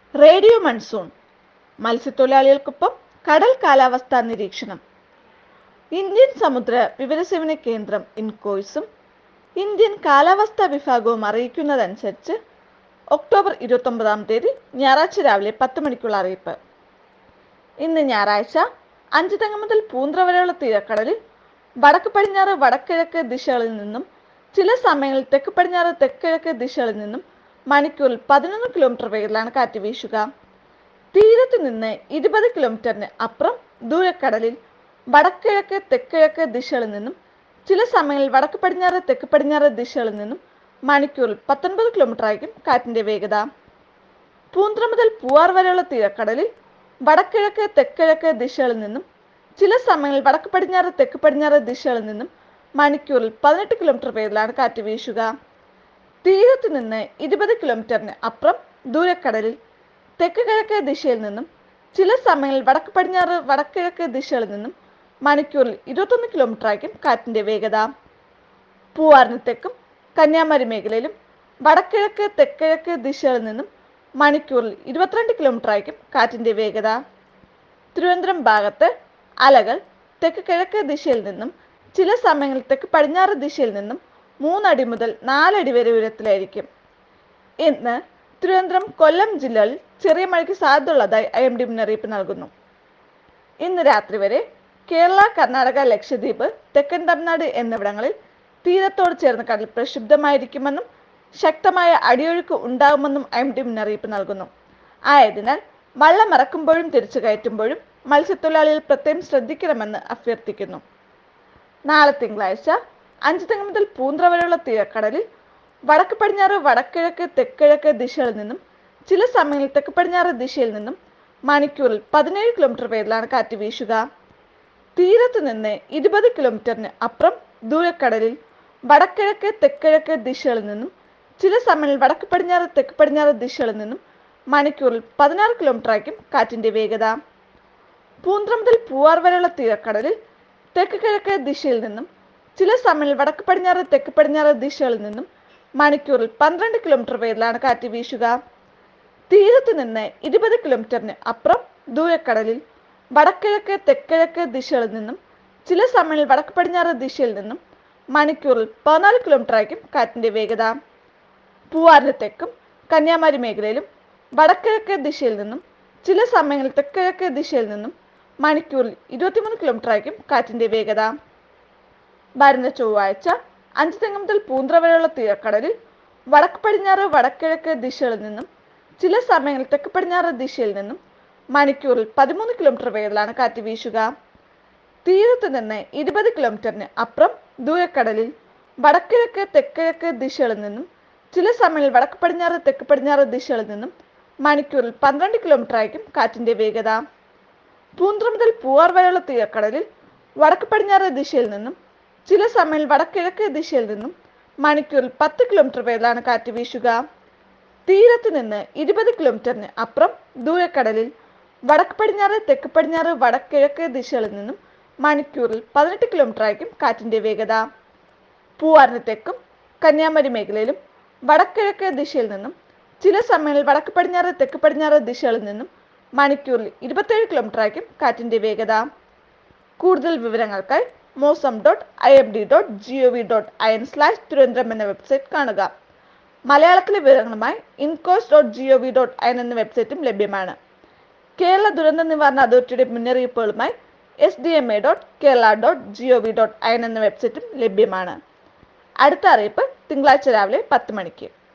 radio monsoon മത്സ്യത്തൊഴിലാളികൾക്കൊപ്പം കടൽ കാലാവസ്ഥാ നിരീക്ഷണം ഇന്ത്യൻ സമുദ്ര വിവരസേവന കേന്ദ്രം ഇൻകോയ്സും ഇന്ത്യൻ കാലാവസ്ഥാ വിഭാഗവും അറിയിക്കുന്നതനുസരിച്ച് ഒക്ടോബർ ഇരുപത്തൊമ്പതാം തീയതി ഞായറാഴ്ച രാവിലെ പത്ത് മണിക്കുള്ള അറിയിപ്പ് ഇന്ന് ഞായറാഴ്ച അഞ്ച് തെങ്ങ് മുതൽ പൂന്ത്ര വരെയുള്ള തീരക്കടലിൽ വടക്ക് പടിഞ്ഞാറ് വടക്കിഴക്ക് ദിശകളിൽ നിന്നും ചില സമയങ്ങളിൽ തെക്ക് പടിഞ്ഞാറ് തെക്കിഴക്ക് ദിശകളിൽ നിന്നും മണിക്കൂറിൽ പതിനൊന്ന് കിലോമീറ്റർ വേഗത്തിലാണ് കാറ്റ് വീശുക തീരത്ത് നിന്ന് ഇരുപത് കിലോമീറ്ററിന് അപ്പുറം ദൂരക്കടലിൽ വടക്കിഴക്ക് തെക്കിഴക്ക് ദിശകളിൽ നിന്നും ചില സമയങ്ങളിൽ വടക്ക് പടിഞ്ഞാറ് തെക്ക് പടിഞ്ഞാറ് ദിശകളിൽ നിന്നും മണിക്കൂറിൽ പത്തൊൻപത് കിലോമീറ്റർ ആയിരിക്കും കാറ്റിന്റെ വേഗത പൂന്ത്ര മുതൽ പൂവാർ വരെയുള്ള തീരക്കടലിൽ വടക്കിഴക്ക് തെക്കിഴക്ക് ദിശകളിൽ നിന്നും ചില സമയങ്ങളിൽ വടക്ക് പടിഞ്ഞാറ് തെക്ക് പടിഞ്ഞാറ് ദിശകളിൽ നിന്നും മണിക്കൂറിൽ പതിനെട്ട് കിലോമീറ്റർ വേഗത്തിലാണ് കാറ്റ് വീശുക തീരത്ത് നിന്ന് ഇരുപത് കിലോമീറ്ററിന് അപ്പുറം ദൂരക്കടലിൽ തെക്ക് കിഴക്ക് ദിശയിൽ നിന്നും ചില സമയങ്ങളിൽ വടക്ക് പടിഞ്ഞാറ് വടക്കിഴക്ക് ദിശകളിൽ നിന്നും മണിക്കൂറിൽ ഇരുപത്തൊന്ന് കിലോമീറ്റർ ആയിരിക്കും കാറ്റിന്റെ വേഗത പൂവാറിന് തെക്കും കന്യാകുമാരി മേഖലയിലും വടക്കിഴക്ക് തെക്കിഴക്ക് ദിശകളിൽ നിന്നും മണിക്കൂറിൽ ഇരുപത്തിരണ്ട് കിലോമീറ്റർ ആയിരിക്കും കാറ്റിന്റെ വേഗത തിരുവനന്തപുരം ഭാഗത്ത് അലകൾ തെക്ക് കിഴക്ക് ദിശയിൽ നിന്നും ചില സമയങ്ങളിൽ തെക്ക് പടിഞ്ഞാറ് ദിശയിൽ നിന്നും മൂന്നടി മുതൽ നാലടി വരെ ഉയരത്തിലായിരിക്കും ഇന്ന് തിരുവനന്തപുരം കൊല്ലം ജില്ലകളിൽ ചെറിയ മഴയ്ക്ക് സാധ്യതയുള്ളതായി ഐ എം ഡി മുന്നറിയിപ്പ് നൽകുന്നു ഇന്ന് രാത്രി വരെ കേരള കർണാടക ലക്ഷദ്വീപ് തെക്കൻ തമിഴ്നാട് എന്നിവിടങ്ങളിൽ തീരത്തോട് ചേർന്ന് കടൽ പ്രക്ഷുബ്ധമായിരിക്കുമെന്നും ശക്തമായ അടിയൊഴുക്ക് ഉണ്ടാകുമെന്നും ഐ എം ഡി മുന്നറിയിപ്പ് നൽകുന്നു ആയതിനാൽ വള്ളം ഇറക്കുമ്പോഴും തിരിച്ചു കയറ്റുമ്പോഴും മത്സ്യത്തൊഴിലാളികൾ പ്രത്യേകം ശ്രദ്ധിക്കണമെന്ന് അഭ്യർത്ഥിക്കുന്നു നാളെ തിങ്കളാഴ്ച അഞ്ച് തെങ്ങ് മുതൽ പൂന്ത്ര വരെയുള്ള തീരക്കടലിൽ വടക്ക് പടിഞ്ഞാറ് വടക്കിഴക്ക് തെക്കിഴക്ക് ദിശകളിൽ നിന്നും ചില സമയങ്ങളിൽ തെക്ക് പടിഞ്ഞാറ് ദിശയിൽ നിന്നും മണിക്കൂറിൽ പതിനേഴ് കിലോമീറ്റർ വേഗത്തിലാണ് കാറ്റ് വീശുക തീരത്ത് നിന്ന് ഇരുപത് കിലോമീറ്ററിന് അപ്പുറം ദൂരക്കടലിൽ വടക്കിഴക്ക് തെക്കിഴക്ക് ദിശകളിൽ നിന്നും ചില സമയങ്ങളിൽ വടക്ക് പടിഞ്ഞാറ് തെക്ക് പടിഞ്ഞാറ് ദിശകളിൽ നിന്നും മണിക്കൂറിൽ പതിനാറ് കിലോമീറ്റർ ആയിരിക്കും കാറ്റിന്റെ വേഗത പൂന്ത്ര മുതൽ പൂവാർ വരെയുള്ള തീരക്കടലിൽ തെക്ക് കിഴക്ക് ദിശയിൽ നിന്നും ചില സമയങ്ങളിൽ വടക്ക് പടിഞ്ഞാറ് തെക്ക് പടിഞ്ഞാറ് ദിശകളിൽ നിന്നും മണിക്കൂറിൽ പന്ത്രണ്ട് കിലോമീറ്റർ വേഗത്തിലാണ് കാറ്റ് വീശുക തീരത്ത് നിന്ന് ഇരുപത് കിലോമീറ്ററിന് അപ്പുറം ദൂരക്കടലിൽ വടക്കിഴക്ക് തെക്കിഴക്ക് ദിശകളിൽ നിന്നും ചില സമയങ്ങളിൽ വടക്ക് പടിഞ്ഞാറ് ദിശയിൽ നിന്നും മണിക്കൂറിൽ പതിനാല് കിലോമീറ്റർ ആയിരിക്കും കാറ്റിന്റെ വേഗത പൂവാറിന് തെക്കും കന്യാകുമാരി മേഖലയിലും വടക്കിഴക്ക് ദിശയിൽ നിന്നും ചില സമയങ്ങളിൽ തെക്കിഴക്ക് ദിശയിൽ നിന്നും മണിക്കൂറിൽ ഇരുപത്തിമൂന്ന് കിലോമീറ്റർ ആയിരിക്കും കാറ്റിന്റെ വേഗത വരുന്ന ചൊവ്വാഴ്ച അഞ്ച് തെങ്ങ് മുതൽ പൂന്ത്ര വരെയുള്ള തീരക്കടലിൽ വടക്ക് പടിഞ്ഞാറ് വടക്കിഴക്ക് ദിശകളിൽ നിന്നും ചില സമയങ്ങളിൽ തെക്ക് പടിഞ്ഞാറ് ദിശയിൽ നിന്നും മണിക്കൂറിൽ പതിമൂന്ന് കിലോമീറ്റർ വേഗത്തിലാണ് കാറ്റ് വീശുക തീരത്ത് നിന്ന് ഇരുപത് കിലോമീറ്ററിന് അപ്പുറം ദൂരക്കടലിൽ വടക്കിഴക്ക് തെക്കിഴക്ക് ദിശകളിൽ നിന്നും ചില സമയങ്ങളിൽ വടക്ക് പടിഞ്ഞാറ് തെക്ക് പടിഞ്ഞാറ് ദിശകളിൽ നിന്നും മണിക്കൂറിൽ പന്ത്രണ്ട് കിലോമീറ്റർ ആയിരിക്കും കാറ്റിന്റെ വേഗത പൂന്ത്ര മുതൽ പൂവാർ വരെയുള്ള തീരക്കടലിൽ വടക്ക് പടിഞ്ഞാറ് ദിശയിൽ നിന്നും ചില സമയങ്ങളിൽ വടക്കിഴക്ക് ദിശയിൽ നിന്നും മണിക്കൂറിൽ പത്ത് കിലോമീറ്റർ വേഗത്തിലാണ് കാറ്റ് വീശുക തീരത്ത് നിന്ന് ഇരുപത് കിലോമീറ്ററിന് അപ്പുറം ദൂരക്കടലിൽ വടക്ക് പടിഞ്ഞാറ് തെക്ക് പടിഞ്ഞാറ് വടക്കിഴക്ക് ദിശകളിൽ നിന്നും മണിക്കൂറിൽ പതിനെട്ട് കിലോമീറ്റർ ആയിരിക്കും കാറ്റിന്റെ വേഗത പൂവാറിന് തെക്കും കന്യാകുമാരി മേഖലയിലും വടക്കിഴക്ക് ദിശയിൽ നിന്നും ചില സമയങ്ങളിൽ വടക്ക് പടിഞ്ഞാറ് തെക്ക് പടിഞ്ഞാറ് ദിശകളിൽ നിന്നും മണിക്കൂറിൽ ഇരുപത്തേഴ് കിലോമീറ്റർ ആയിരിക്കും കാറ്റിന്റെ വേഗത കൂടുതൽ വിവരങ്ങൾക്കായി Mausam dot I M D dot G O V dot I N slash Thiruvananthapuram എന്ന വെബ്സൈറ്റ് കാണുക മലയാളത്തിലെ വിവരങ്ങളുമായി INCOIS dot G O V dot I N എന്ന വെബ്സൈറ്റും ലഭ്യമാണ് കേരള ദുരന്ത നിവാരണ അതോറിറ്റിയുടെ മുന്നറിയിപ്പുകളുമായി S D M A dot Kerala dot G O V dot I N എന്ന വെബ്സൈറ്റും ലഭ്യമാണ് അടുത്ത അറിയിപ്പ് തിങ്കളാഴ്ച രാവിലെ പത്ത് മണിക്ക്